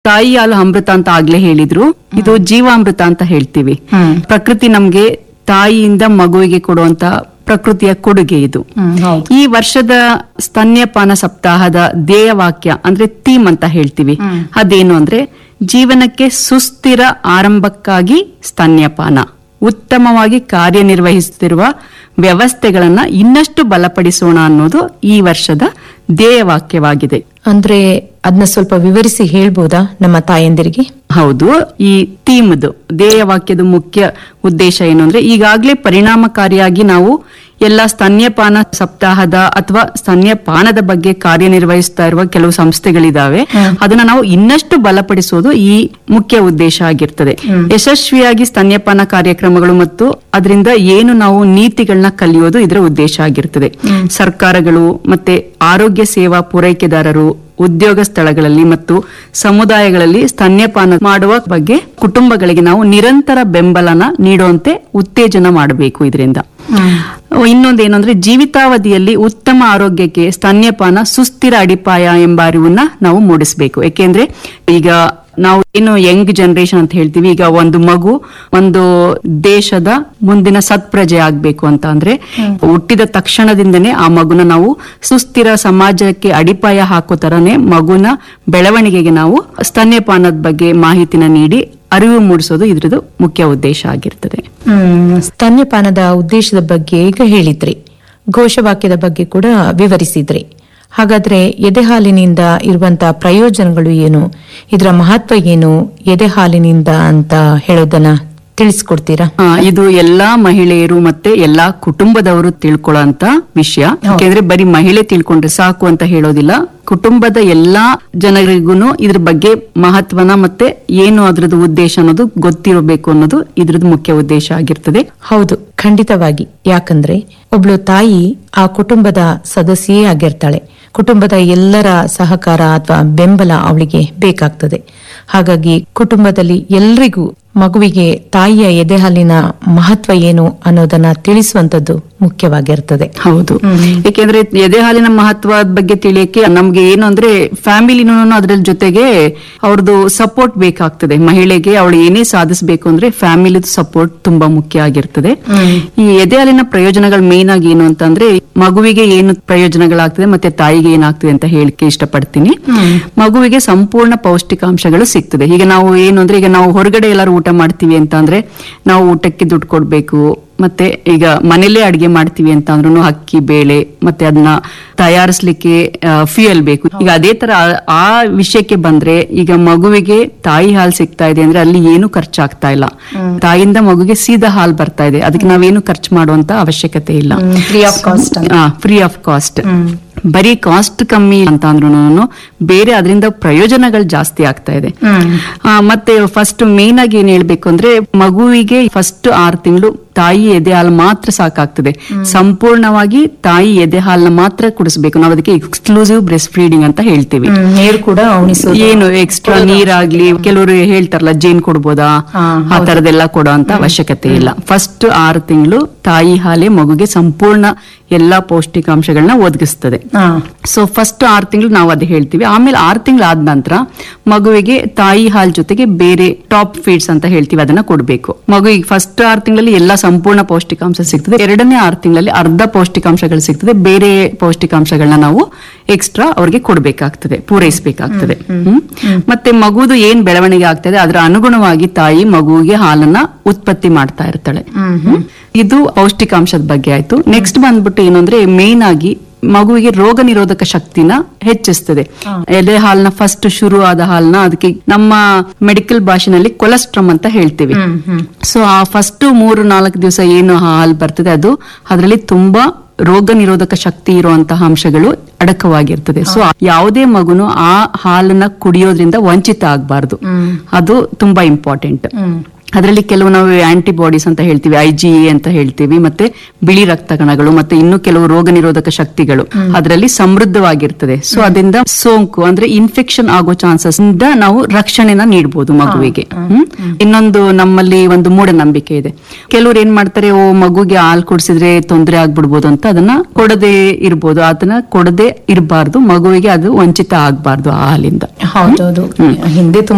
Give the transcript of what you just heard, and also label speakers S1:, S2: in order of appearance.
S1: ತಾಯಿ ಹಾಲು ಅಮೃತ ಅಂತ ಆಗ್ಲೇ ಹೇಳಿದ್ರು ಇದು ಜೀವಾಮೃತ ಅಂತ ಹೇಳ್ತೀವಿ
S2: ಹ್ಮ್.
S1: ಪ್ರಕೃತಿ ನಮ್ಗೆ ತಾಯಿಯಿಂದ ಮಗುವಿಗೆ ಕೊಡುವಂತ ಪ್ರಕೃತಿಯ ಕೊಡುಗೆ ಇದು
S2: ಹ್ಮ್, ಹೌದು.
S1: ಈ ವರ್ಷದ ಸ್ತನ್ಯಪಾನ ಸಪ್ತಾಹದ ಧ್ಯೇಯವಾಕ್ಯ ಅಂದ್ರೆ ಥೀಮ್ ಅಂತ ಹೇಳ್ತೀವಿ ಅದೇನು ಅಂದ್ರೆ ಜೀವನಕ್ಕೆ ಸುಸ್ಥಿರ ಆರಂಭಕ್ಕಾಗಿ ಸ್ತನ್ಯಪಾನ ಉತ್ತಮವಾಗಿ ಕಾರ್ಯನಿರ್ವಹಿಸುತ್ತಿರುವ ವ್ಯವಸ್ಥೆಗಳನ್ನ ಇನ್ನಷ್ಟು ಬಲಪಡಿಸೋಣ ಅನ್ನೋದು ಈ ವರ್ಷದ ಧ್ಯೇಯವಾಕ್ಯವಾಗಿದೆ
S2: ಅಂದ್ರೆ ಅದನ್ನ ಸ್ವಲ್ಪ ವಿವರಿಸಿ ಹೇಳ್ಬೋದಾ ನಮ್ಮ ತಾಯಂದಿರಿಗೆ
S1: ಹೌದು ಈ ಥೀಮ್ದು ಧ್ಯೇಯವಾಕ್ಯದ ಮುಖ್ಯ ಉದ್ದೇಶ ಏನು ಅಂದ್ರೆ ಈಗಾಗಲೇ ಪರಿಣಾಮಕಾರಿಯಾಗಿ ನಾವು ಎಲ್ಲ ಸ್ತನ್ಯಪಾನ ಸಪ್ತಾಹದ ಅಥವಾ ಸ್ತನ್ಯಪಾನದ ಬಗ್ಗೆ ಕಾರ್ಯನಿರ್ವಹಿಸ್ತಾ ಇರುವ ಕೆಲವು ಸಂಸ್ಥೆಗಳಿದಾವೆ ಅದನ್ನ ನಾವು ಇನ್ನಷ್ಟು ಬಲಪಡಿಸೋದು ಈ ಮುಖ್ಯ ಉದ್ದೇಶ ಆಗಿರ್ತದೆ ಯಶಸ್ವಿಯಾಗಿ ಸ್ತನ್ಯಪಾನ ಕಾರ್ಯಕ್ರಮಗಳು ಮತ್ತು ಅದರಿಂದ ಏನು ನಾವು ನೀತಿಗಳನ್ನ ಕಲಿಯೋದು ಇದರ ಉದ್ದೇಶ ಆಗಿರ್ತದೆ ಸರ್ಕಾರಗಳು ಮತ್ತೆ ಆರೋಗ್ಯ ಸೇವಾ ಪೂರೈಕೆದಾರರು ಉದ್ಯೋಗ ಸ್ಥಳಗಳಲ್ಲಿ ಮತ್ತು ಸಮುದಾಯಗಳಲ್ಲಿ ಸ್ತನ್ಯಪಾನ ಮಾಡುವ ಬಗ್ಗೆ ಕುಟುಂಬಗಳಿಗೆ ನಾವು ನಿರಂತರ ಬೆಂಬಲನ ನೀಡುವಂತೆ ಉತ್ತೇಜನ ಮಾಡಬೇಕು ಇದರಿಂದ ಇನ್ನೊಂದೇನು ಅಂದ್ರೆ ಜೀವಿತಾವಧಿಯಲ್ಲಿ ಉತ್ತಮ ಆರೋಗ್ಯಕ್ಕೆ ಸ್ತನ್ಯಪಾನ ಸುಸ್ಥಿರ ಅಡಿಪಾಯ ಎಂಬ ಅರಿವನ್ನ ನಾವು ಮೂಡಿಸಬೇಕು ಯಾಕೆಂದ್ರೆ ಈಗ ನಾವು ಏನು ಯಂಗ್ ಜನರೇಷನ್ ಅಂತ ಹೇಳ್ತೀವಿ ಈಗ ಒಂದು ಮಗು ಒಂದು ದೇಶದ ಮುಂದಿನ ಸತ್ಪ್ರಜೆ ಆಗ್ಬೇಕು ಅಂತ ಅಂದ್ರೆ ಹುಟ್ಟಿದ ತಕ್ಷಣದಿಂದನೇ ಆ ಮಗುನ ನಾವು ಸುಸ್ಥಿರ ಸಮಾಜಕ್ಕೆ ಅಡಿಪಾಯ ಹಾಕೋ ತರನೇ ಮಗುನ ಬೆಳವಣಿಗೆಗೆ ನಾವು ಸ್ತನ್ಯಪಾನದ ಬಗ್ಗೆ ಮಾಹಿತಿನ ನೀಡಿ ಅರಿವು ಮೂಡಿಸೋದು ಇದ್ರದ್ದು ಮುಖ್ಯ ಉದ್ದೇಶ ಆಗಿರ್ತದೆ
S2: ಹ್ಮ್ ಸ್ತನ್ಯಪಾನದ ಉದ್ದೇಶದ ಬಗ್ಗೆ ಈಗ ಹೇಳಿದ್ರಿ ಘೋಷವಾಕ್ಯದ ಬಗ್ಗೆ ಕೂಡ ವಿವರಿಸಿದ್ರಿ ಹಾಗಾದ್ರೆ ಎದೆ ಹಾಲಿನಿಂದ ಇರುವಂತಹ ಪ್ರಯೋಜನಗಳು ಏನು ಇದರ ಮಹತ್ವ ಏನು ಎದೆ ಹಾಲಿನಿಂದ ಅಂತ ಹೇಳೋದನ್ನ ತಿಳಿಸ್ಕೊಡ್ತೀರಾ
S1: ಆ, ಇದು ಎಲ್ಲಾ ಮಹಿಳೆಯರು ಮತ್ತೆ ಎಲ್ಲಾ ಕುಟುಂಬದವರು ತಿಳ್ಕೊಳ್ಳೋಂತ ವಿಷಯ ಯಾಕೆಂದ್ರೆ ಬರೀ ಮಹಿಳೆ ತಿಳ್ಕೊಂಡ್ರೆ ಸಾಕು ಅಂತ ಹೇಳೋದಿಲ್ಲ ಕುಟುಂಬದ ಎಲ್ಲಾ ಜನರಿಗೂ ಇದ್ರ ಬಗ್ಗೆ ಮಹತ್ವನ ಮತ್ತೆ ಏನು ಅದ್ರದ್ದು ಉದ್ದೇಶ ಅನ್ನೋದು ಗೊತ್ತಿರಬೇಕು ಅನ್ನೋದು ಇದ್ರದ್ದು ಮುಖ್ಯ ಉದ್ದೇಶ ಆಗಿರ್ತದೆ
S2: ಹೌದು ಖಂಡಿತವಾಗಿ ಯಾಕಂದ್ರೆ ಒಬ್ಳು ತಾಯಿ ಆ ಕುಟುಂಬದ ಸದಸ್ಯೇ ಆಗಿರ್ತಾಳೆ ಕುಟುಂಬದ ಎಲ್ಲರ ಸಹಕಾರ ಅಥವಾ ಬೆಂಬಲ ಅವಳಿಗೆ ಬೇಕಾಗ್ತದೆ ಹಾಗಾಗಿ ಕುಟುಂಬದಲ್ಲಿ ಎಲ್ರಿಗೂ ಮಗುವಿಗೆ ತಾಯಿಯ ಎದೆ ಹಾಲಿನ ಮಹತ್ವ ಏನು ಅನ್ನೋದನ್ನ ತಿಳಿಸುವಂತದ್ದು ಮುಖ್ಯವಾಗಿರ್ತದೆ
S1: ಹೌದು ಯಾಕೆಂದ್ರೆ ಎದೆ ಹಾಲಿನ ಮಹತ್ವದ ಬಗ್ಗೆ ತಿಳಿಯಕ್ಕೆ ನಮ್ಗೆ ಏನು ಅಂದ್ರೆ ಫ್ಯಾಮಿಲಿನೂ ಅದ್ರ ಜೊತೆಗೆ ಅವ್ರದ್ದು ಸಪೋರ್ಟ್ ಬೇಕಾಗ್ತದೆ ಮಹಿಳೆಗೆ ಅವಳು ಏನೇ ಸಾಧಿಸಬೇಕು ಅಂದ್ರೆ ಫ್ಯಾಮಿಲಿ ಸಪೋರ್ಟ್ ತುಂಬಾ ಮುಖ್ಯ ಆಗಿರ್ತದೆ ಈ ಎದೆ ಹಾಲಿನ ಪ್ರಯೋಜನಗಳು ಮೇನ್ ಆಗಿ ಏನು ಅಂತಂದ್ರೆ ಮಗುವಿಗೆ ಏನು ಪ್ರಯೋಜನಗಳಾಗ್ತದೆ ಮತ್ತೆ ತಾಯಿಗೆ ಏನಾಗ್ತದೆ ಅಂತ ಹೇಳಿಕೆ ಇಷ್ಟಪಡ್ತೀನಿ ಮಗುವಿಗೆ ಸಂಪೂರ್ಣ ಪೌಷ್ಟಿಕಾಂಶಗಳು ಸಿಗ್ತದೆ ಈಗ ನಾವು ಏನು ಅಂದ್ರೆ ಈಗ ನಾವು ಹೊರಗಡೆ ಎಲ್ಲರೂ ಊಟ ಮಾಡ್ತೀವಿ ಅಂತ ಅಂದ್ರೆ ನಾವು ಊಟಕ್ಕೆ ದುಡ್ಡು ಕೊಡ್ಬೇಕು ಮತ್ತೆ ಈಗ ಮನೇಲೇ ಅಡಿಗೆ ಮಾಡ್ತೀವಿ ಅಂತ ಅಂದ್ರೂ ಅಕ್ಕಿ ಬೇಳೆ ಮತ್ತೆ ಅದನ್ನ ತಯಾರಿಸ್ಲಿಕ್ಕೆ ಫ್ಯೂಯಲ್ ಬೇಕು ಈಗ ಅದೇ ತರ ಆ- ಆ ವಿಷಯಕ್ಕೆ ಬಂದ್ರೆ ಈಗ ಮಗುವಿಗೆ ತಾಯಿ ಹಾಲು ಸಿಗ್ತಾ ಇದೆ ಅಂದ್ರೆ ಅಲ್ಲಿ ಏನು ಖರ್ಚಾಗ್ತಾ ಇಲ್ಲ ತಾಯಿಯಿಂದ ಮಗುಗೆ ಸೀದಾ ಹಾಲು ಬರ್ತಾ ಇದೆ ಅದಕ್ಕೆ ನಾವೇನು ಖರ್ಚು ಮಾಡುವಂತ ಅವಶ್ಯಕತೆ ಇಲ್ಲ
S2: free of cost
S1: free of cost ಬರೀ ಕಾಸ್ಟ್ ಕಮ್ಮಿ ಅಂತ ಅಂದ್ರೂ ಬೇರೆ ಅದರಿಂದ ಪ್ರಯೋಜನಗಳು ಜಾಸ್ತಿ ಆಗ್ತಾ ಇದೆ ಆ, ಮತ್ತೆ ಫಸ್ಟ್ ಮೇನ್ ಆಗಿ ಏನ್ ಹೇಳ್ಬೇಕು ಅಂದ್ರೆ ಮಗುವಿಗೆ ಫಸ್ಟ್ ಆರು ತಿಂಗಳು ತಾಯಿ ಎದೆ ಹಾಲು ಮಾತ್ರ ಸಾಕಾಗ್ತದೆ ಸಂಪೂರ್ಣವಾಗಿ ತಾಯಿ ಎದೆ ಹಾಲನ್ನ ಮಾತ್ರ ಕುಡಿಸ್ಬೇಕು ನಾವು ಅದಕ್ಕೆ ಎಕ್ಸ್ಕ್ಲೂಸಿವ್ ಬ್ರೆಸ್ಟ್ ಫೀಡಿಂಗ್ ಅಂತ ಹೇಳ್ತೀವಿ
S2: ನೀರು ಕೂಡ ಉಣಿಸೋದು
S1: ಏನು ಎಕ್ಸ್ಟ್ರಾ ನೀರಾಗ್ಲಿ ಕೆಲವರು ಹೇಳ್ತಾರಲ್ಲ ಜೇನ್ ಕೊಡ್ಬೋದಾ
S2: ಹಾ,
S1: ಆ ತರದೆಲ್ಲ ಕೊಡೋ ಅಂತ ಅವಶ್ಯಕತೆ ಇಲ್ಲ ಫಸ್ಟ್ ಆರು ತಿಂಗಳು ತಾಯಿ ಹಾಲೆ ಮಗುಗೆ ಸಂಪೂರ್ಣ ಎಲ್ಲಾ ಪೌಷ್ಟಿಕಾಂಶಗಳನ್ನ ಒದಗಿಸ್ತದೆ
S2: ಹಾ.
S1: ಸೊ ಫಸ್ಟ್ ಆರು ತಿಂಗಳು ನಾವು ಅದು ಹೇಳ್ತೀವಿ ಆಮೇಲೆ ಆರು ತಿಂಗಳು ಆದ ನಂತರ ಮಗುವಿಗೆ ತಾಯಿ ಹಾಲ್ ಜೊತೆಗೆ ಬೇರೆ ಟಾಪ್ ಫೀಡ್ಸ್ ಅಂತ ಹೇಳ್ತೀವಿ ಅದನ್ನ ಕೊಡಬೇಕು ಮಗುವಿಗೆ ಫಸ್ಟ್ ಆರು ತಿಂಗಳಲ್ಲಿ ಎಲ್ಲಾ ಸಂಪೂರ್ಣ ಪೌಷ್ಟಿಕಾಂಶ ಸಿಗ್ತದೆ ಎರಡನೇ ಆರು ತಿಂಗಳಲ್ಲಿ ಅರ್ಧ ಪೌಷ್ಟಿಕಾಂಶಗಳು ಸಿಗ್ತದೆ ಬೇರೆ ಪೌಷ್ಟಿಕಾಂಶಗಳನ್ನ ನಾವು ಎಕ್ಸ್ಟ್ರಾ ಅವ್ರಿಗೆ ಕೊಡಬೇಕಾಗ್ತದೆ ಪೂರೈಸಬೇಕಾಗ್ತದೆ ಹ್ಮ್ ಮತ್ತೆ ಮಗುದು ಏನ್ ಬೆಳವಣಿಗೆ ಆಗ್ತದೆ ಅದರ ಅನುಗುಣವಾಗಿ ತಾಯಿ ಮಗುವಿಗೆ ಹಾಲನ್ನ ಉತ್ಪತ್ತಿ ಮಾಡ್ತಾ ಇರ್ತಾಳೆ ಹ್ಮ್. ಇದು ಪೌಷ್ಟಿಕಾಂಶದ ಬಗ್ಗೆ ಆಯ್ತು ನೆಕ್ಸ್ಟ್ ಬಂದ್ಬಿಟ್ಟು ಏನು ಅಂದ್ರೆ ಮೇನ್ ಆಗಿ ಮಗುವಿಗೆ ರೋಗ ನಿರೋಧಕ ಶಕ್ತಿನ ಹೆಚ್ಚಿಸ್ತದೆ ಎಲೆ ಹಾಲ್ನ ಫಸ್ಟ್ ಶುರು ಆದ ಹಾಲ್ನ ಅದಕ್ಕೆ ನಮ್ಮ ಮೆಡಿಕಲ್ ಭಾಷೆನಲ್ಲಿ ಕೊಲೆಸ್ಟ್ರಮ್ ಅಂತ ಹೇಳ್ತೀವಿ ಸೊ ಆ ಫಸ್ಟ್ ಮೂರು ನಾಲ್ಕು ದಿವಸ ಏನು ಹಾಲ್ ಬರ್ತದೆ ಅದು ಅದರಲ್ಲಿ ತುಂಬಾ ರೋಗ ನಿರೋಧಕ ಶಕ್ತಿ ಇರುವಂತಹ ಅಂಶಗಳು ಅಡಕವಾಗಿರ್ತದೆ ಸೊ ಯಾವುದೇ ಮಗುನು ಆ ಹಾಲನ್ನ ಕುಡಿಯೋದ್ರಿಂದ ವಂಚಿತ ಆಗಬಾರ್ದು ಅದು ತುಂಬಾ ಇಂಪಾರ್ಟೆಂಟ್ ಅದರಲ್ಲಿ ಕೆಲವು ನಾವು ಆಂಟಿಬಾಡೀಸ್ ಅಂತ ಹೇಳ್ತೀವಿ ಐ ಜಿ ಎ ಅಂತ ಹೇಳ್ತೀವಿ ಮತ್ತೆ ಬಿಳಿ ರಕ್ತ ಕಣಗಳು ಮತ್ತೆ ಇನ್ನು ಕೆಲವು ರೋಗ ನಿರೋಧಕ ಶಕ್ತಿಗಳು ಅದರಲ್ಲಿ ಸಮೃದ್ಧವಾಗಿರ್ತದೆ ಸೊ ಅದರಿಂದ ಸೋಂಕು ಅಂದ್ರೆ ಇನ್ಫೆಕ್ಷನ್ ಆಗೋ ಚಾನ್ಸಸ್ ಇಂದ ನಾವು ರಕ್ಷಣೆನ ನೀಡಬಹುದು ಮಗುವಿಗೆ ಹ್ಮ್? ಇನ್ನೊಂದು ನಮ್ಮಲ್ಲಿ ಒಂದು ಮೂಢನಂಬಿಕೆ ಇದೆ ಕೆಲವ್ರು ಏನ್ ಮಾಡ್ತಾರೆ ಓ ಮಗುಗೆ ಹಾಲು ಕುಡಿಸಿದ್ರೆ ತೊಂದರೆ ಆಗ್ಬಿಡ್ಬೋದು ಅಂತ ಅದನ್ನ ಕೊಡದೆ ಇರ್ಬೋದು ಅದನ್ನ ಕೊಡದೆ ಇರಬಾರ್ದು ಮಗುವಿಗೆ ಅದು ವಂಚಿತ ಆಗ್ಬಾರ್ದು ಆ ಹಾಲಿಂದ
S2: ಹೌದೌದು ಹಿಂದೆ ತುಂಬಾ